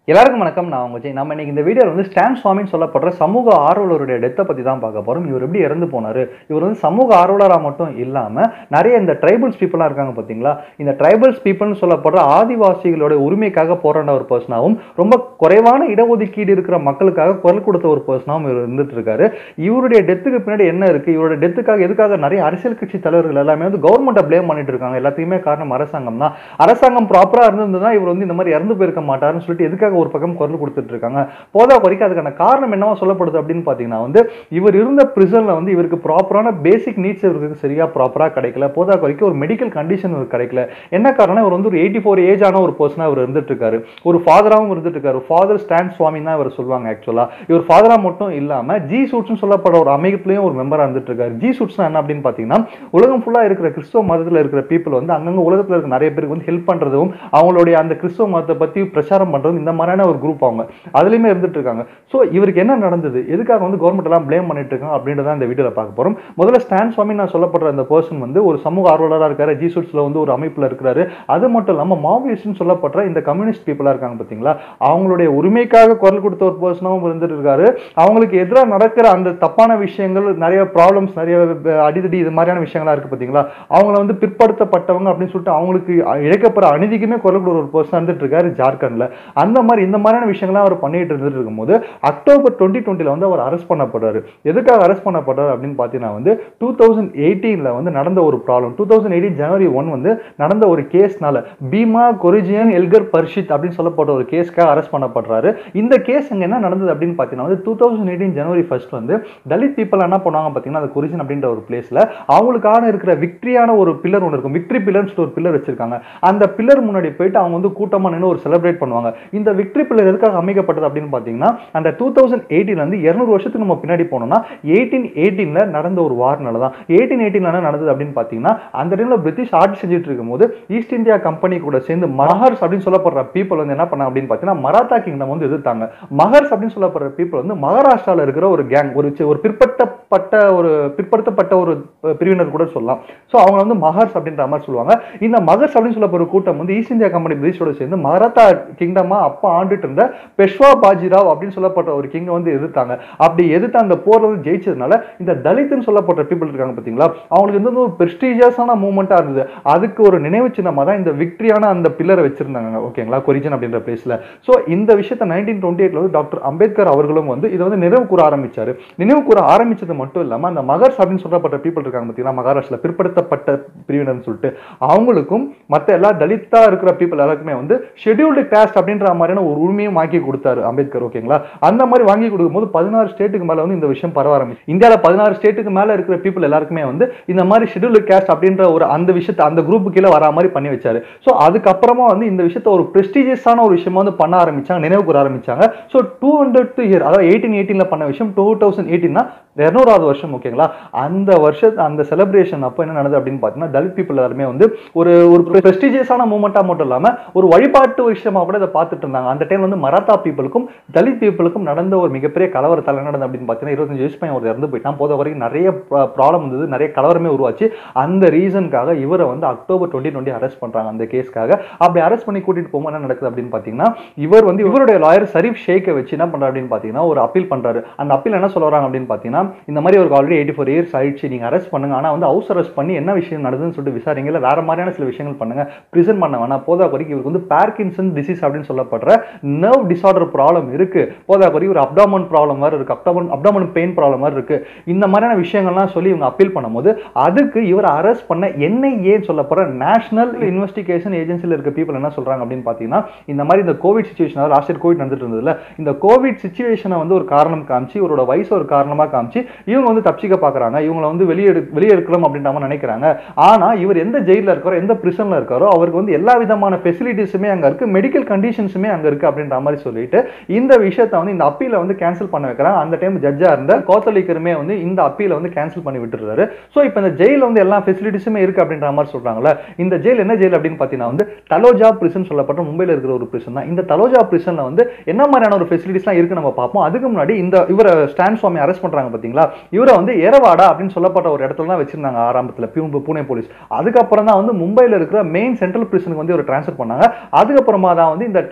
எல்லாருக்கும் வணக்கம் நான் உங்க ஜெய் நம்ம இன்னைக்கு இந்த வீடியோவில் வந்து ஸ்டான் சுவாமின்னு சொல்லப்படுற சமூக ஆர்வலருடைய டெத்தை பற்றி தான் பார்க்க போகிறோம் இவர் எப்படி இறந்து போனார் இவர் வந்து சமூக ஆர்வலராக மட்டும் இல்லாமல் நிறைய இந்த ட்ரைபல்ஸ் பீப்புளாக இருக்காங்க பார்த்தீங்களா இந்த ட்ரைபல்ஸ் பீப்புள்னு சொல்லப்படுற ஆதிவாசிகளோட உரிமைக்காக போராடின ஒரு பர்சனாகவும் ரொம்ப குறைவான இடஒதுக்கீடு இருக்கிற மக்களுக்காக குரல் கொடுத்த ஒரு பர்சனாகவும் இவர் இருந்துட்டு இருக்காரு இவருடைய டெத்துக்கு பின்னாடி என்ன இருக்குது இவருடைய டெத்துக்காக எதுக்காக நிறைய அரசியல் கட்சி தலைவர்கள் எல்லாமே வந்து கவர்மெண்ட்டை ப்ளேம் பண்ணிட்டு இருக்காங்க எல்லாத்தையுமே காரணம் அரசாங்கம் தான் அரசாங்கம் ப்ராப்பராக இருந்திருந்ததுன்னா இவர் வந்து இந்த மாதிரி இறந்து போயிருக்க மாட்டாருன்னு சொல்லிட்டு எதுக்காக ஒரு பக்கம் குரல் கொடுத்துட்டு இருக்காங்க போதா குறைக்க அதுக்கான காரணம் என்னவா சொல்லப்படுது அப்படின்னு பார்த்தீங்கன்னா வந்து இவர் இருந்த பிரிசனில் வந்து இவருக்கு ப்ராப்பரான பேசிக் நீட்ஸ் இவருக்கு சரியா ப்ராப்பராக கிடைக்கல போதா குறைக்க ஒரு மெடிக்கல் கண்டிஷன் இவருக்கு கிடைக்கல என்ன காரணம் இவர் வந்து ஒரு எயிட்டி ஃபோர் ஏஜ் ஆன ஒரு பர்சனாக இவர் இருந்துட்டு இருக்காரு ஒரு ஃபாதராகவும் இருந்துட்டு இருக்காரு ஃபாதர் ஸ்டாண்ட் சுவாமி தான் இவர் சொல்லுவாங்க ஆக்சுவலாக இவர் ஃபாதராக மட்டும் இல்லாமல் ஜி சூட்ஸ்னு சொல்லப்படுற ஒரு அமைப்புலையும் ஒரு மெம்பராக இருந்துட்டு இருக்காரு ஜி சூட்ஸ்னா என்ன அப்படின்னு பார்த்தீங்கன்னா உலகம் ஃபுல்லாக இருக்கிற கிறிஸ்துவ மதத்தில் இருக்கிற பீப்புள் வந்து அங்கங்கே உலகத்தில் இருக்க நிறைய பேருக்கு வந்து ஹெல்ப் பண்ணுறதும் அவங்களுடைய அந்த கிறிஸ்துவ மதத்தை பற்றி பிரச்சாரம் பண்ணுறதும் இந்த மாதிரியான ஒரு குரூப் அவங்க அதுலேயுமே இருந்துட்டு இருக்காங்க ஸோ இவருக்கு என்ன நடந்தது எதுக்காக வந்து கவர்மெண்ட் எல்லாம் ப்ளேம் பண்ணிட்டு இருக்காங்க அப்படின்றத இந்த வீடியோவில் பார்க்க போகிறோம் முதல்ல ஸ்டான் சுவாமி நான் சொல்லப்படுற அந்த பர்சன் வந்து ஒரு சமூக ஆர்வலராக இருக்காரு ஜீசூட்ஸில் வந்து ஒரு அமைப்பில் இருக்கிறாரு அது மட்டும் இல்லாமல் மாவோயிஸ்ட்னு சொல்லப்படுற இந்த கம்யூனிஸ்ட் பீப்புளாக இருக்காங்க பார்த்தீங்களா அவங்களுடைய உரிமைக்காக குரல் கொடுத்த ஒரு பர்சனாகவும் இருந்துட்டு இருக்காரு அவங்களுக்கு எதிராக நடக்கிற அந்த தப்பான விஷயங்கள் நிறைய ப்ராப்ளம்ஸ் நிறைய அஹ், அடிதடி இது மாதிரியான விஷயங்களா இருக்கு பார்த்தீங்களா அவங்கள வந்து பிற்படுத்தப்பட்டவங்க அப்படின்னு சொல்லிட்டு அவங்களுக்கு இழைக்கப்படுற அநீதிக்குமே குரல் கொடுக்குற ஒரு பர்சன் இருந்துட்டு இருக்காரு ஜார்க்கண்ட்ல அந்த மாதிரி இந்த மாதிரியான விஷயங்கள்லாம் அவர் பண்ணிட்டு இருந்துட்டு இருக்கும்போது அக்டோபர் டுவெண்ட்டி டுவெண்ட்டில வந்து அவர் அரெஸ்ட் பண்ணப்படுறாரு எதுக்காக அரெஸ்ட் பண்ணப்படுறாரு அப்படின்னு பார்த்தீங்கன்னா வந்து டூ தௌசண்ட் எயிட்டீனில் வந்து நடந்த ஒரு ப்ராப்ளம் டூ தௌசண்ட் எயிட்டீன் ஜனவரி ஒன் வந்து நடந்த ஒரு கேஸ்னால பீமா கொரிஜியன் எல்கர் பர்ஷித் அப்படின்னு சொல்லப்பட்ட ஒரு கேஸ்க்காக அரெஸ்ட் பண்ணப்படுறாரு இந்த கேஸ் அங்கே என்ன நடந்தது அப்படின்னு பார்த்தீங்கன்னா வந்து டூ தௌசண்ட் எயிட்டீன் ஜனவரி ஃபர்ஸ்ட் வந்து தலித் பீப்பிள் என்ன பண்ணுவாங்க பார்த்தீங்கன்னா அந்த கொரிஜின் அப்படின்ற ஒரு பிளேஸில் அவங்களுக்கான இருக்கிற விக்ட்ரியான ஒரு பில்லர் ஒன்று இருக்கும் விக்ட்ரி பில்லர்னு சொல்லிட்டு ஒரு பில்லர் வச்சிருக்காங்க அந்த பில்லர் முன்னாடி போயிட்டு அவங்க வந்து கூட்டமாக நின்று ஒரு செலிப்ரேட் பண்ணுவாங்க இந்த விக்ட்ரி பில்லர் எதுக்காக அமைக்கப்பட்டது அப்படின்னு பார்த்தீங்கன்னா அந்த டூ தௌசண்ட் எயிட்டீன்லேருந்து இரநூறு வருஷத்துக்கு நம்ம பின்னாடி போனோம்னா எயிட்டீன் எயிட்டீனில் நடந்த ஒரு வார்னால தான் எயிட்டீன் எயிட்டீனில் என்ன நடந்தது அப்படின்னு பார்த்தீங்கன்னா அந்த டைமில் பிரிட்டிஷ் ஆட்சி செஞ்சுட்டு இருக்கும்போது ஈஸ்ட் இந்தியா கம்பெனி கூட சேர்ந்து மஹர்ஸ் அப்படின்னு சொல்லப்படுற பீப்புள் வந்து என்ன பண்ணாங்க அப்படின்னு பார்த்தீங்கன்னா மராத்தா கிங்டம் வந்து எதிர்த்தாங்க மஹர்ஸ் அப்படின்னு சொல்லப்படுற பீப்புள் வந்து மகாராஷ்டிராவில் இருக்கிற ஒரு கேங் ஒரு சி- ஒரு பிற்படுத்தப்பட்ட ஒரு பிற்படுத்தப்பட்ட ஒரு பிரிவினர் கூட சொல்லலாம் ஸோ அவங்க வந்து மஹர்ஸ் அப்படின்ற மாதிரி சொல்லுவாங்க இந்த மகர்ஸ் அப்படின்னு சொல்லப்படுற கூட்டம் வந்து ஈஸ்ட் இந்தியா கம்பெனி பிரிட்டிஷோட சேர்ந்து மராத்தா கிங்டமா அப்போ ஆண்டுட்டு இருந்த பெஷ்வா பாஜிராவ் அப்படின்னு சொல்லப்பட்ட ஒரு கிங்கை வந்து எதிர்த்தாங்க அப்படி எதிர்த்து அந்த போர்ல வந்து ஜெயிச்சதுனால இந்த தலித்துன்னு சொல்லப்பட்ட பீப்புள் இருக்காங்க பார்த்தீங்களா அவங்களுக்கு வந்து ஒரு பெஸ்டீஜியஸான மூமெண்ட்டாக இருந்தது அதுக்கு ஒரு நினைவு சின்னமாக தான் இந்த விக்டரியான அந்த பில்லரை வச்சிருந்தாங்க ஓகேங்களா கொரிஜன் அப்படின்ற பிளேஸ்ல ஸோ இந்த விஷயத்தை நைன்டீன் டுவெண்ட்டி எயிட்ல வந்து டாக்டர் அம்பேத்கர் அவர்களும் வந்து இதை வந்து நினைவு கூற ஆரம்பிச்சாரு நினைவு கூற ஆரம்பிச்சது மட்டும் இல்லாமல் அந்த மகர்ஸ் அப்படின்னு சொல்லப்பட்ட பீப்புள் இருக்காங்க பார்த்தீங்கன்னா மகாராஷ்டிரா பிற்படுத்தப்பட்ட பிரிவினர்னு சொல்லிட்டு அவங்களுக்கும் மற்ற எல்லா தலித்தா இருக்கிற பீப்புள் எல்லாருக்குமே வந்து ஷெட்யூல்டு காஸ்ட் அப்படின்ற மாதிரியான ஒரு உரிமையும் வாங்கி கொடுத்தாரு அம்பேத்கர் ஓகேங்களா அந்த மாதிரி வாங்கி கொடுக்கும்போது பதினாறு ஸ்டேட்டுக்கு மேல வந்து இந்த விஷயம் பரவ ஆரம்பிச்சு இந்தியாவில் பதினாறு ஸ்டேட்டுக்கு மேல இருக்கிற பீப்புள் எல்லாருக்குமே வந்து இந்த மாதிரி ஷெட்யூல்டு காஸ்ட் அப்படின்ற ஒரு அந்த விஷயத்தை அந்த குரூப் கீழே வரா மாதிரி பண்ணி வச்சாரு ஸோ அதுக்கப்புறமா வந்து இந்த விஷயத்தை ஒரு ப்ரெஸ்டீஜியஸான ஒரு விஷயமா வந்து பண்ண ஆரம்பிச்சாங்க நினைவு கூற ஆரம்பிச்சாங்க ஸோ டூ ஹண்ட்ரட் இயர் அதாவது எயிட்டீன் எயிட்டீனில் பண்ண விஷயம் டூ தௌசண்ட் எயிட்டீன்னா இரநூறாவது வருஷம் ஓகேங்களா அந்த வருஷம் அந்த செலிப்ரேஷன் அப்போ என்ன நடந்தது அப்படின்னு பார்த்தீங்கன்னா தலித் பீப்புள் எல்லாருமே வந்து ஒரு ஒரு ப்ரெஸ்டீஜியஸான மூமெண்ட்டாக மட்டும் இல்லாமல் ஒரு வழிபாட்டு விஷயமா கூட இதை பார்த்துட்டு இருந்தாங்க அந்த டைம் வந்து மராத்தா பீப்புளுக்கும் தலித் பீப்புளுக்கும் நடந்த ஒரு மிகப்பெரிய கலவரத்தால் என்ன நடந்தது அப்படின்னு பார்த்தீங்கன்னா இருபத்தஞ்சு வயசு பையன் ஒரு இறந்து போயிட்டான் போத வரைக்கும் நிறைய ப்ராப்ளம் இருந்தது நிறைய கலவரமே உருவாச்சு அந்த ரீசனுக்காக இவரை வந்து அக்டோபர் டுவெண்ட்டி டுவெண்ட்டி அரெஸ்ட் பண்ணுறாங்க அந்த கேஸ்க்காக அப்படி அரெஸ்ட் பண்ணி கூட்டிட்டு போகும்போது என்ன நடக்குது அப்படின்னு பார்த்தீங்கன்னா இவர் வந்து இவருடைய லாயர் சரீப் ஷேக்கை வச்சு என்ன பண்றாரு அப்படின்னு பார்த்தீங்கன்னா ஒரு அப்பீல் பண்றாரு அந்த அப்பீல் என்ன சொல்ல வராங்க அப்படின்னு பார்த்தீங்கன்னா இந்த மாதிரி ஒரு ஆல்ரெடி எயிட்டி ஃபோர் இயர்ஸ் ஆயிடுச்சு நீங்க அரெஸ்ட் பண்ணுங்க ஆனால் வந்து ஹவுஸ் அரெஸ்ட் பண்ணி என்ன விஷயம் நடந்ததுன்னு சொல்லிட்டு விசாரிங்க இல்லை வேற மாதிரியான சில விஷயங்கள் பண்ணுங்க ப்ரிசன் பண்ண வேணாம் போதா குறைக்கு இவருக்கு வந்து பார்க்கின்சன் டிசீஸ் அப்படின்னு சொல்லப்படுற நர்வ் டிசார்டர் ப்ராப்ளம் இருக்கு போதா குறைக்கு ஒரு அப்டாமன் ப்ராப்ளம் மாதிரி இருக்கு அப்டாமன் அப்டாமன் பெயின் ப்ராப்ளம் மாதிரி இருக்கு இந்த மாதிரியான விஷயங்கள்லாம் சொல்லி இவங்க அப்பீல் பண்ணும்போது அதுக்கு இவர் அரெஸ்ட் பண்ண என்ஐஏன்னு சொல்லப்படுற நேஷனல் இன்வெஸ்டிகேஷன் ஏஜென்சியில் இருக்க பீப்புள் என்ன சொல்றாங்க அப்படின்னு பார்த்தீங்கன்னா இந்த மாதிரி இந்த கோவிட் சுச்சுவேஷன் அதாவது லாஸ்ட் இயர் கோவிட் நடந்துட்டு இருந்ததுல இந்த கோவிட் சுச்சுவேஷனை வந்து ஒரு காரணம் காமிச்சு இவரோட வயசு ஒரு காரணமாக காமிச்சு இவங்க வந்து தப்பிச்சிக்க பார்க்குறாங்க இவங்களை வந்து வெளியே எடு வெளியே எடுக்கலாம் அப்படின்ற மாதிரி நினைக்கிறாங்க ஆனால் இவர் எந்த ஜெயிலில் இருக்காரோ எந்த பிரிசனில் இருக்காரோ அவருக்கு வந்து எல்லா விதமான ஃபெசிலிட்டிஸுமே அங்கே இருக்கு மெடிக்கல் கண்டிஷன்ஸுமே அங்கே இருக்கு அப்படின்ற மாதிரி சொல்லிட்டு இந்த விஷயத்தை வந்து இந்த அப்பீலை வந்து கேன்சல் பண்ண வைக்கிறாங்க அந்த டைம் ஜட்ஜாக இருந்த கோத்தலிக்கருமே வந்து இந்த அப்பீலை வந்து கேன்சல் பண்ணி விட்டுறாரு ஸோ இப்போ இந்த ஜெயிலில் வந்து எல்லா ஃபெசிலிட்டிஸுமே இருக்கு அப்படின்ற மாதிரி சொல்றாங்கல்ல இந்த ஜெயில் என்ன ஜெயில் அப்படின்னு பார்த்தீங்கன்னா வந்து தலோஜா பிரிசன் சொல்லப்பட்ட மும்பையில் இருக்கிற ஒரு பிரிசன் தான் இந்த தலோஜா பிரிசன்ல வந்து என்ன மாதிரியான ஒரு ஃபெசிலிட்டிஸ்லாம் இருக்கு நம்ம பார்ப்போம் அதுக்கு முன்னாடி இந்த இவரை ஸ்டான் சுவாமி அரெஸ்ட் பண்றாங்க பார்த்தீங்களா இவரை வந்து எரவாடா அப்படின்னு சொல்லப்பட்ட ஒரு இடத்துல தான் வச்சிருந்தாங்க ஆரம்பத்தில் பியூ- பூனே போலீஸ் அதுக்கப்புறம் தான் வந்து மும்பையில் இருக்கிற மெயின் சென்ட்ரல் பிரிசனுக்கு வந்து ஒரு ட்ரான்ஸ்ஃபர் பண்ணாங்க அதுக்கப்புறமா தான் வந்து இந்த தலோஜா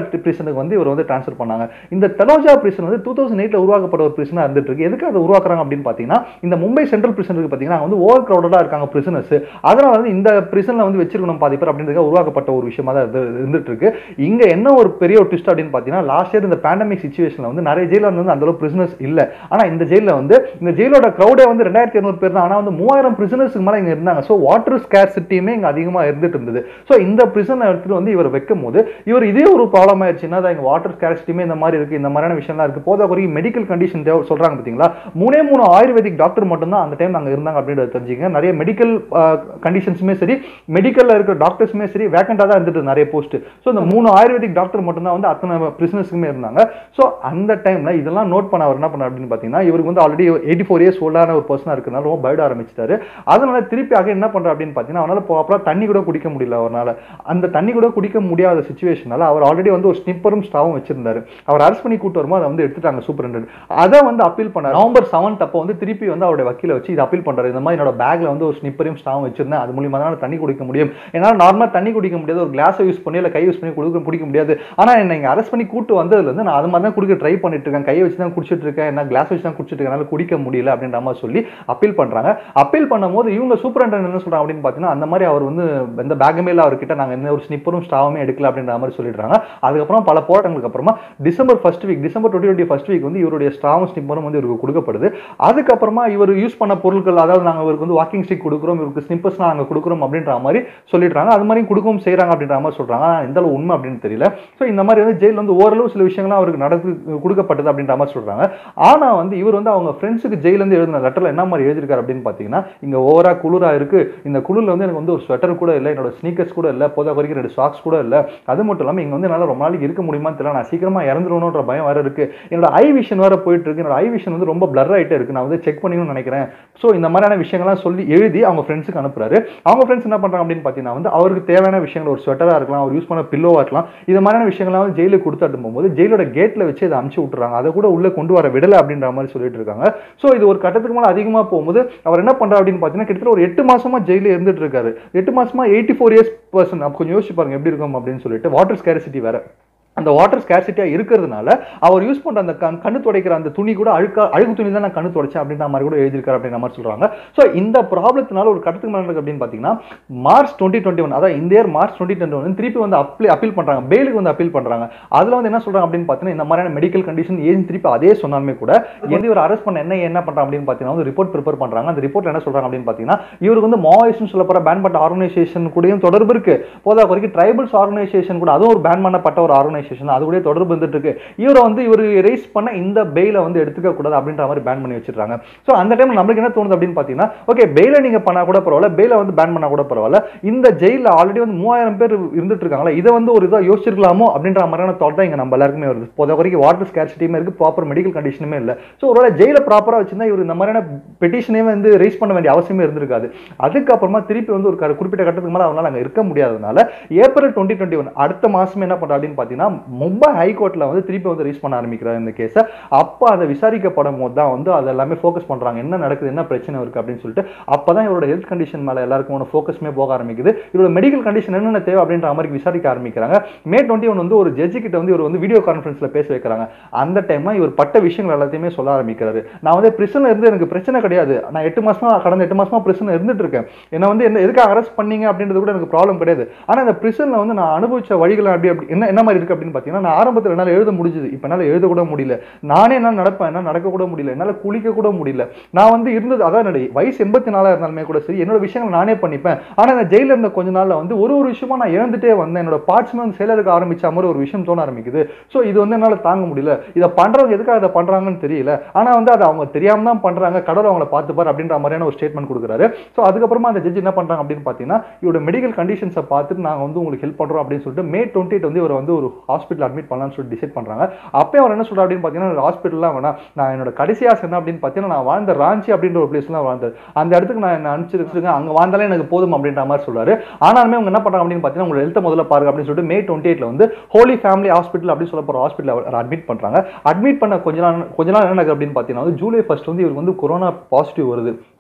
பிரிசனுக்கு வந்து இவர் வந்து ட்ரான்ஸ்ஃபர் பண்ணாங்க இந்த தலோஜா பிரிசன் வந்து டூ தௌசண்ட் எயிட்ல உருவாக்கப்பட்ட ஒரு பிரிசனாக இருந்துட்டு இருக்கு எதுக்கு அதை உருவாக்குறாங்க அப்படின்னு பார்த்தீங்கன்னா இந்த மும்பை சென்ட்ரல் பிரிசன் இருக்கு பார்த்தீங்கன்னா அங்க வந்து ஓவர் க்ரௌடடாக இருக்காங்க பிரிசனர்ஸ் அதனால வந்து இந்த பிரிசனில் வந்து வச்சிருக்கணும் பாதி பேர் அப்படின்றதுக்காக உருவாக்கப்பட்ட ஒரு விஷயமா தான் இது இருந்துட்டு இருக்கு இங்க என்ன ஒரு பெரிய ஒரு ட்விஸ்ட் அப்படின்னு பார்த்தீங்கன்னா லாஸ்ட் இயர் இந்த பேண்டமிக் சுச்சுவேஷனில் வந்து நிறைய ஜெயிலில் வந்து அந்த அளவு பிரிசனர்ஸ் இல்லை ஆனா இந்த ஜெயிலில் வந்து இந்த ஜெயிலோட க்ரௌடே வந்து ரெண்டாயிரத்தி இரநூறு பேர் தான் ஆனால் வந்து மூவாயிரம் பிரிசனர்ஸ்க்கு மேலே இங்க இருந்தாங்க ஸோ வாட்டர் ஸ்கேர்சிட்டியுமே இங்க அதிகமா இருந்துட்டு இருந்தது ஸோ இந்த பிரிசனை எடுத்துட்டு வந்து இவர் வைக்கும் போது இவர் இதே ஒரு ப்ராப்ளம் ஆயிடுச்சுன்னா தான் இங்க வாட்டர் ஸ்கேர்சிட்டியுமே இந்த மாதிரி இருக்கு இந்த மாதிரியான விஷயம்லாம் இருக்கு போதா குறைய மெடிக்கல் கண்டிஷன் தேவை சொல்றாங்க பார்த்தீங்களா மூணே மூணு ஆயுர்வேதிக் டாக்டர் மட்டும்தான் அந்த டைம் அங்க இருந்தாங்க அப்படின்றத தெரிஞ்சுங்க நிறைய மெடிக்கல் கண்டிஷன்ஸுமே சரி மெடிக்கல்ல இருக்கிற டாக்டர்ஸுமே சரி வேக்கண்டாக தான் இருந்துட்டு நிறைய போஸ்ட் ஸோ இந்த மூணு ஆயுர்வேதிக் டாக்டர் மட்டும்தான் வந்து அத்தனை பிரிசனர்ஸுக்குமே இருந்தாங்க ஸோ அந்த டைம்ல இதெல்லாம் நோட் பண்ண அவர் என்ன பண்ண அப்படின்னு பார்த்தீங்கன்னா இவருக்கு வந்து ஆல்ரெடி எயிட்டி ஃபோர் இயர்ஸ் ஓல்டான ஒரு பர்சனாக இருக்கிறனால ரொம்ப பயப்பட ஆரம்பிச்சிட்டாரு அதனால திருப்பி ஆக என்ன பண்ற அப்படின்னு பார்த்தீங்கன்னா அவரால் ப்ராப்பராக தண்ணி கூட குடிக்க முடியல அவரால் அந்த தண்ணி கூட குடிக்க முடியாத சுச்சுவேஷனால அவர் ஆல்ரெடி வந்து ஒரு ஸ்னிப்பரும் ஸ்டாவும் வச்சிருந்தாரு அவர் அரெஸ்ட் பண்ணி கூட்டு வரும்போது அதை வந்து எடுத்துட்டாங்க சூப்பரண்டன்ட் அதை வந்து அப்பீல் பண்ணார் நவம்பர் செவன்த் அப்போ வந்து திருப்பி வந்து அவருடைய வக்கீல வச்சு இது அப்பீல் பண்றாரு இந்த மாதிரி என்னோட பேக்ல வந்து ஒரு ஸ்னிப்பரையும் ஸ்டாவும் வச்சிருந்தேன் அது மூலியமா தான் நான் தண்ணி குடிக்க முடியும் என்னால் நார்மலாக தண்ணி குடிக்க முடியாது ஒரு கிளாஸை யூஸ் பண்ணி இல்லை கை யூஸ் பண்ணி குடிக்க குடிக்க முடியாது ஆனால் என்னை இங்கே அரெஸ்ட் பண்ணி கூட்டு வந்ததுல இருந்து நான் அது மாதிரி தான் குடிக்க ட்ரை பண்ணிட்டு இருக்கேன் கையை வச்சு தான் குடிச்சிட்டு இருக்கேன் என்ன கிளாஸ் வச்சு தான் குடிச்சிட்டு இருக்கேன் என்னால குடிக்க முடியல அப்படின்ற மாதிரி சொல்லி அப்பீல் பண்றாங்க அப்பீல் பண்ணும்போது இவங்க சூப்பரண்டன்ட் என்ன சொல்றாங்க அப்படின்னு பார்த்தீங்கன்னா அந்த மாதிரி அவர் வந்து எந்த பேக்குமே இல்லை அவர்கிட்ட நாங்கள் எந்த ஒரு ஸ்னிப்பரும் ஸ்டாவுமே எடுக்கல அப்படின்ற மாதிரி சொல்லிடுறாங்க அதுக்கப்புறம் பல போராட்டங்களுக்கு அப்புறமா December first week December twenty twenty first week வந்து இவருடைய ஸ்டாவும் ஸ்னிப்பரும் வந்து இவருக்கு கொடுக்கப்படுது அதுக்கப்புறமா இவர் யூஸ் பண்ண பொருட்கள் அதாவது நாங்கள் இவருக்கு வந்து வாக்கிங் ஸ்டிக் கொடுக்குறோம் இவருக்கு ஸ்னிப்பர்ஸ் நாங்கள் கொடுக்குறோம் அப்படின்ற மாதிரி சொல்லிடுறாங்க அது மாதிரி கொடுக்கவும் செய்கிறாங்க அப்படின்ற மாதிரி சொல்கிறாங்க ஆனால் எந்த அளவு உண்மை அப்படின்னு தெரியல ஸோ இந்த மாதிரி வந்து ஜெயில் வந்து ஓரளவு சில விஷயங்கள்லாம் அவருக்கு நடக்கு கொடுக்கப்பட்டது அப்படின்ற மாதிரி சொல்கிறாங்க ஆனால் வந்து இவர் வந்து அவங்க ஃப்ரெண்ட்ஸுக்கு ஜெயிலேருந்து எழுதின லெட்டரில் என்ன மாதிரி எழுதிருக்காரு அப்படின்னு பார்த்தீங்கன்னா இங்கே ஓவரா குளிரா இருக்கு இந்த குளிரில் வந்து எனக்கு வந்து ஒரு ஸ்வெட்டர் கூட இல்லை என்னோட ஸ்னீக்கர்ஸ் கூட இல்லை போதா வரைக்கும் ரெண்டு சாக்ஸ் கூட இல்லை அது மட்டும் இல்லாமல் இங்கே வந்து என்னால் ரொம்ப நாளைக்கு இருக்க முடியுமான்னு தெரியல நான் சீக்கிரமா இறந்துருவணுன்ற பயம் வேற இருக்கு என்னோட ஐ விஷன் வேற போயிட்டு இருக்கு என்னோட ஐ விஷன் வந்து ரொம்ப பிளர் ஆயிட்டே இருக்கு நான் வந்து செக் பண்ணிக்கணும்னு நினைக்கிறேன் ஸோ இந்த மாதிரியான விஷயங்கள்லாம் சொல்லி எழுதி அவங்க ஃப்ரெண்ட்ஸுக்கு அனுப்புறாரு அவங்க ஃப்ரெண்ட்ஸ் என்ன பண்றாங்க அப்படின்னு பார்த்தீங்கன்னா வந்து அவருக்கு தேவையான விஷயங்கள் ஒரு ஸ்வெட்டராக இருக்கலாம் அவர் யூஸ் பண்ண பில்லோவாக இருக்கலாம் இது மாதிரியான விஷயங்கள்லாம் வந்து ஜெயிலுக்கு கொடுத்து போகும்போது ஜெயிலோட கேட்டில் வச்சு இதை அமுச்சு விட்டுறாங்க அதை கூட உள்ள கொண்டு வர விடலை அப்படின்ற மாதிரி சொல்லிட்டு இருக்காங்க ஸோ இது ஒரு கட்டத்துக்கு மேலே அதிகமாக போகும்போது அவர் என்ன பண்றாரு அப்படின்னு பார்த்தீங்கன்னா கிட்டத்தட்ட ஒரு எட்டு மாசமா ஜெயிலில் இருந்துட்டு இருக்காரு எட்டு மாசமா எயிட்டி ஃபோர் இயர்ஸ் பர்சன் அப்போ கொஞ்சம் யோசிச்சு பாருங்க எப்படி இருக்கும் அப்படின்னு சொல்லிட்டு வாட்டர் ஸ்கேரிசிட்டி வேற அந்த வாட்டர் ஸ்கேர்சிட்டியாக இருக்கிறதுனால அவர் யூஸ் பண்ணுற அந்த கண் கண்ணு துடைக்கிற அந்த துணி கூட அழுக்கா அழுகு துணி தான் நான் கண்ணு துடைச்சேன் அப்படின்ற மாதிரி கூட எழுதியிருக்காரு அப்படின்ற மாதிரி சொல்கிறாங்க ஸோ இந்த ப்ராப்ளத்தினால ஒரு கட்டத்துக்கு மேலே இருக்கு அப்படின்னு பார்த்தீங்கன்னா மார்ச் டுவெண்ட்டி டுவெண்ட்டி ஒன் அதாவது இந்த year March twenty twenty one திருப்பி வந்து அப்பீல் அப்பீல் பண்ணுறாங்க பெயிலுக்கு வந்து அப்பீல் பண்ணுறாங்க அதில் வந்து என்ன சொல்கிறாங்க அப்படின்னு பார்த்தீங்கன்னா இந்த மாதிரியான மெடிக்கல் கண்டிஷன் ஏன் திருப்பி அதே சொன்னாலுமே கூட எந்த ஒரு அரெஸ்ட் பண்ண என்ன என்ன பண்ணுறாங்க அப்படின்னு பார்த்தீங்கன்னா வந்து ரிப்போர்ட் ப்ரிப்பேர் பண்ணுறாங்க அந்த ரிப்போர்ட் என்ன சொல்கிறாங்க அப்படின்னு பார்த்தீங்கன்னா இவருக்கு வந்து மாவோயிஸ்ட்னு சொல்ல போகிற பேன் பண்ண ஆர்கனைசேஷன் கூடயும் தொடர்பு இருக்கு போதா வரைக்கும் ட்ரைபல்ஸ் ஆர்கனைசேஷன் கூட அதுவும் ஒரு பேன் பண்ணப்பட்ட ஒரு ஆர்கனைசேஷன் அது கூட தொடர்பு வந்துட்டு இருக்கு இவரை வந்து இவர் ரைஸ் பண்ண இந்த பெயில வந்து எடுத்துக்க கூடாது அப்படின்ற மாதிரி பேன் பண்ணி வச்சிருக்காங்க ஸோ அந்த டைம் நம்மளுக்கு என்ன தோணுது அப்படின்னு பார்த்தீங்கன்னா ஓகே பெயில நீங்க பண்ணா கூட பரவாயில்ல பெயில வந்து பேன் பண்ணா கூட பரவாயில்ல இந்த ஜெயில ஆல்ரெடி வந்து மூவாயிரம் பேர் இருந்துட்டு இருக்காங்களா இதை வந்து ஒரு இதாக யோசிச்சிருக்கலாமோ அப்படின்ற மாதிரியான தாட் தான் இங்க நம்ம எல்லாருக்குமே வருது போத வரைக்கும் வாட்டர் ஸ்கேர்சிட்டியுமே இருக்கு ப்ராப்பர் மெடிக்கல் கண்டிஷனுமே இல்லை ஸோ ஒருவேளை ஜெயில ப்ராப்பரா வச்சிருந்தா இவர் இந்த மாதிரியான பெட்டிஷனே வந்து ரைஸ் பண்ண வேண்டிய அவசியமே இருந்திருக்காது அதுக்கப்புறமா திருப்பி வந்து ஒரு க- குறிப்பிட்ட கட்டத்துக்கு மேலே அவங்களால அங்கே இருக்க முடியாதனால ஏப்ரல் டுவெண்ட்டி டுவெண்ட்டி ஒன் அடுத்த மாசமே என்ன பண்றா அப்படின்னு பார்த்தீங்கன்னா மும்பை ஹைகோர்ட்ல வந்து திருப்பி வந்து ரைஸ் பண்ண ஆரம்பிக்கிறார் இந்த கேஸை அப்போ அதை விசாரிக்கப்படும் போது தான் வந்து அது எல்லாமே ஃபோக்கஸ் பண்றாங்க என்ன நடக்குது என்ன பிரச்சனை இருக்கு அப்படின்னு சொல்லிட்டு அப்பதான் இவரோட ஹெல்த் கண்டிஷன் மேல எல்லாருக்கும் ஃபோக்கஸ்மே போக ஆரம்பிக்குது இவரோட மெடிக்கல் கண்டிஷன் என்னென்ன தேவை அப்படின்ற மாதிரி விசாரிக்க ஆரம்பிக்கிறாங்க மே டுவெண்ட்டி ஒன் வந்து ஒரு ஜட்ஜி கிட்ட வந்து இவர் வந்து வீடியோ கான்ஃபரன்ஸ்ல பேச வைக்கிறாங்க அந்த டைம்ல இவர் பட்ட விஷயங்கள் எல்லாத்தையுமே சொல்ல ஆரம்பிக்கிறாரு நான் வந்து பிரிசன்ல இருந்து எனக்கு பிரச்சனை கிடையாது நான் எட்டு மாசமா கடந்த எட்டு மாசமா பிரிசன்ல இருந்துட்டு இருக்கேன் என்ன வந்து என்ன எதுக்காக அரெஸ்ட் பண்ணீங்க அப்படின்றது கூட எனக்கு ப்ராப்ளம் கிடையாது ஆனா இந்த பிரிசன்ல வந்து நான் அனுபவிச்ச வழிகள் அப்படி அப்படி என்ன என்ன மாதிரி இருக்கு அப்படின்னு பார்த்தீங்கன்னா நான் ஆரம்பத்தில் என்னால் எழுத முடிஞ்சது இப்போ என்னால் எழுத கூட முடியல நானே என்ன நடப்பேன் என்ன நடக்க கூட முடியல என்னால் குளிக்க கூட முடியல நான் வந்து இருந்தது அதான் என்னோட வயசு எண்பத்தி நாலா இருந்தாலுமே கூட சரி என்னோட விஷயங்கள் நானே பண்ணிப்பேன் ஆனா இந்த ஜெயில இருந்த கொஞ்ச நாள்ல வந்து ஒரு ஒரு விஷயமா நான் இழந்துட்டே வந்தேன் என்னோட பார்ட்ஸ்மே வந்து செயல இருக்க ஆரம்பிச்ச மாதிரி ஒரு விஷயம் தோண ஆரம்பிக்குது ஸோ இது வந்து என்னால தாங்க முடியல இதை பண்றவங்க எதுக்காக இதை பண்றாங்கன்னு தெரியல ஆனா வந்து அதை அவங்க தெரியாம தான் பண்றாங்க கடவுள் அவங்கள பார்த்துப்பார் அப்படின்ற மாதிரியான ஒரு ஸ்டேட்மெண்ட் கொடுக்குறாரு ஸோ அதுக்கப்புறமா அந்த ஜட்ஜ் என்ன பண்றாங்க அப்படின்னு பார்த்தீங்கன்னா இவரோட மெடிக்கல் கண்டிஷன்ஸை பார்த்துட்டு நாங்கள் வந்து உங்களுக்கு ஹெல்ப் பண்றோம் அப்படின்னு சொல்லிட்டு மே டுவெண்ட்டி வந்து இவர் வந்து ஒரு ஹாஸ்பிட்டல் அட்மிட் பண்ணலாம்னு சொல்லி டிசைட் பண்றாங்க அப்போ அவர் என்ன சொல்றாரு அப்படின்னு பார்த்தீங்கன்னா ஹாஸ்பிட்டல்லாம் வேணாம் நான் என்னோட கடைசி ஆசை என்ன அப்படின்னு பார்த்தீங்கன்னா நான் வாழ்ந்த ராஞ்சி அப்படின்ற ஒரு பிளேஸ்ல தான் வாழ்ந்தது அந்த இடத்துக்கு நான் என்ன அனுப்பிச்சிருக்கேன் அங்க வாழ்ந்தாலே எனக்கு போதும் அப்படின்ற மாதிரி சொல்றாரு ஆனாலுமே அவங்க என்ன பண்றாங்க அப்படின்னு பார்த்தீங்கன்னா உங்களோட ஹெல்த்தை முதல்ல பாருங்க அப்படின்னு சொல்லிட்டு மே டுவெண்ட்டி எயிட்ல வந்து ஹோலி ஃபேமிலி ஹாஸ்பிட்டல் அப்படின்னு சொல்ல போற ஹாஸ்பிட்டல் அட்மிட் பண்றாங்க அட்மிட் பண்ண கொஞ்ச நாள் கொஞ்ச நாள் என்ன நடக்குது அப்படின்னு பார்த்தீங்கன்னா வந்து ஜூலை ஃபர்ஸ்ட் வந்து இவருக்கு வந்து கொரோனா பாசிட்டிவ் வருது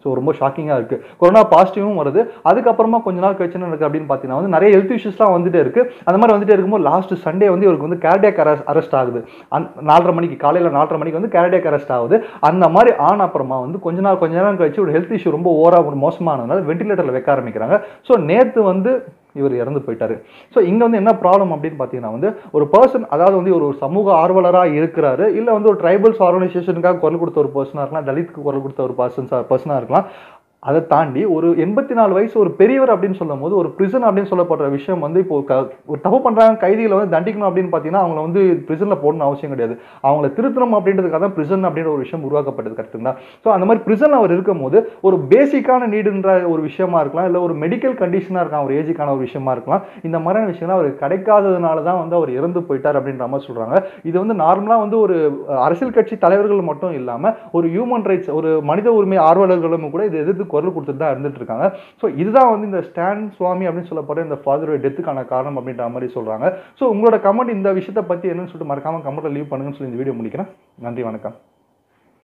ஸோ ரொம்ப ஷாக்கிங்காக இருக்குது கொரோனா பாசிட்டிவும் வருது அதுக்கப்புறமா கொஞ்ச நாள் கழிச்சு என்ன நடக்குது அப்படின்னு பார்த்தீங்கன்னா வந்து நிறைய ஹெல்த் இஷ்யூஸ்லாம் வந்துட்டே இருக்கு அந்த மாதிரி வந்துட்டே இருக்கும்போது லாஸ்ட் சண்டே வந்து இவருக்கு வந்து கேர்டியாக் அரெஸ்ட் ஆகுது அந் நாலரை மணிக்கு காலையில் நாலரை மணிக்கு வந்து கேர்டியாக் அரெஸ்ட் ஆகுது அந்த மாதிரி ஆன அப்புறமா வந்து கொஞ்ச நாள் கொஞ்ச நேரம் கழிச்சு ஒரு ஹெல்த் இஷ்யூ ரொம்ப ஓவராக மோசமானதுனால வெண்டிலேட்டரில் வைக்க ஆரம்பிக்கிறாங்க ஸோ நேற்று வந்து இவர் இறந்து போயிட்டாரு ஸோ இங்கே வந்து என்ன ப்ராப்ளம் அப்படின்னு பார்த்தீங்கன்னா வந்து ஒரு பர்சன் அதாவது வந்து ஒரு சமூக ஆர்வலராக இருக்கிறாரு இல்லை வந்து ஒரு ட்ரைபல்ஸ் ஆர்கனைசேஷனுக்காக குரல் கொடுத்த ஒரு பர்சனாக இருக்கலாம் தலித்துக்கு குரல் கொடுத்த ஒரு பர்சன்ஸ் பர்சனாக இருக்கலாம் அதை தாண்டி ஒரு எண்பத்தி நாலு வயசு ஒரு பெரியவர் அப்படின்னு சொல்லும் போது ஒரு பிரிசன் அப்படின்னு சொல்லப்படுற விஷயம் வந்து இப்போ க- ஒரு தப்பு பண்றாங்க கைதிகளை வந்து தண்டிக்கணும் அப்படின்னு பார்த்தீங்கன்னா அவங்கள வந்து பிரிசனில் போடணும் அவசியம் கிடையாது அவங்கள திருத்தணும் அப்படின்றதுக்காக தான் பிரிசன் அப்படின்ற ஒரு விஷயம் உருவாக்கப்பட்டது கரெக்டுங்களா ஸோ அந்த மாதிரி பிரிசன் அவர் இருக்கும்போது ஒரு பேசிக்கான நீடுன்ற ஒரு விஷயமா இருக்கலாம் இல்லை ஒரு மெடிக்கல் கண்டிஷனாக இருக்கலாம் ஒரு ஏஜுக்கான ஒரு விஷயமா இருக்கலாம் இந்த மாதிரியான விஷயம்லாம் அவருக்கு கிடைக்காததுனால தான் வந்து அவர் இறந்து போயிட்டார் அப்படின்ற மாதிரி சொல்றாங்க இது வந்து நார்மலாக வந்து ஒரு அஹ், அரசியல் கட்சி தலைவர்கள் மட்டும் இல்லாமல் ஒரு ஹியூமன் ரைட்ஸ் ஒரு மனித உரிமை ஆர்வலர்களும் கூட இதை எதிர்த்து குரல் கொடுத்துட்டு தான் இருந்துட்டு இருக்காங்க ஸோ இதுதான் வந்து இந்த ஸ்டான் சுவாமி அப்படின்னு சொல்லப்படுற இந்த ஃபாதரோட டெத்துக்கான காரணம் அப்படின்ற மாதிரி சொல்றாங்க ஸோ உங்களோட கமெண்ட் இந்த விஷயத்தை பற்றி என்னன்னு சொல்லிட்டு மறக்காம கமெண்ட்ல லீவ் பண்ணுங்கன்னு சொல்லி இந்த வீடியோ முடிக்கிறேன் நன்றி வணக்கம்